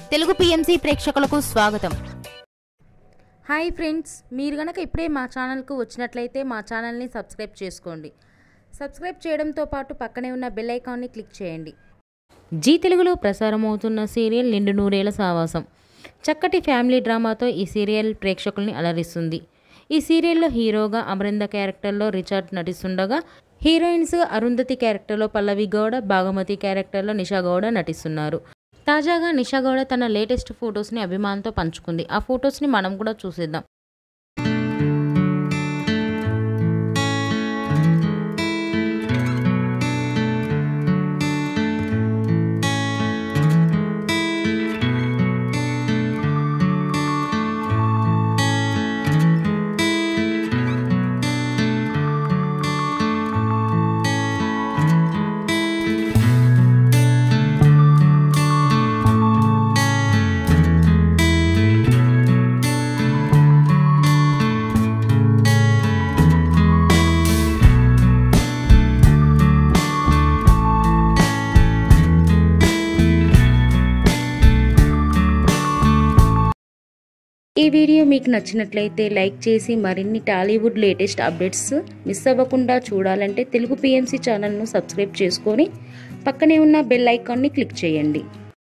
Telugu PMC ప్రేక్షకులకు స్వాగతం hi friends మీరు గనక ఇప్పుడే మా ఛానల్కు వచ్చినట్లయితే మా ఛానల్ని సబ్స్క్రైబ్ చేసుకోండి సబ్స్క్రైబ్ చేయడంతో పాటు పక్కనే ఉన్న బెల్ ఐకాన్ని క్లిక్ చేయండి జీ తెలుగులో ప్రసారమవుతున్న సీరియల్ నిండు నూరేళ్ల సావాసం చక్కటి ఫ్యామిలీ డ్రామాతో ఈ సీరియల్ ప్రేక్షకుల్ని అలరిస్తుంది ఈ సీరియల్లో హీరోగా అమరింద క్యారెక్టర్లో రిచార్డ్ నటిస్తుండగా హీరోయిన్స్ అరుంధతి క్యారెక్టర్లో పల్లవి గౌడ భాగమతి క్యారెక్టర్లో నిషా గౌడ నటిస్తున్నారు తాజాగా నిషా గౌడ తన లేటెస్ట్ ఫొటోస్ని అభిమానంతో పంచుకుంది ఆ ఫొటోస్ని మనం కూడా చూసేద్దాం ఈ వీడియో మీకు నచ్చినట్లయితే లైక్ చేసి మరిన్ని టాలీవుడ్ లేటెస్ట్ అప్డేట్స్ మిస్ అవ్వకుండా చూడాలంటే తెలుగు పిఎంసి ఛానల్ను సబ్స్క్రైబ్ చేసుకొని పక్కనే ఉన్న బెల్ ఐకాన్ని క్లిక్ చేయండి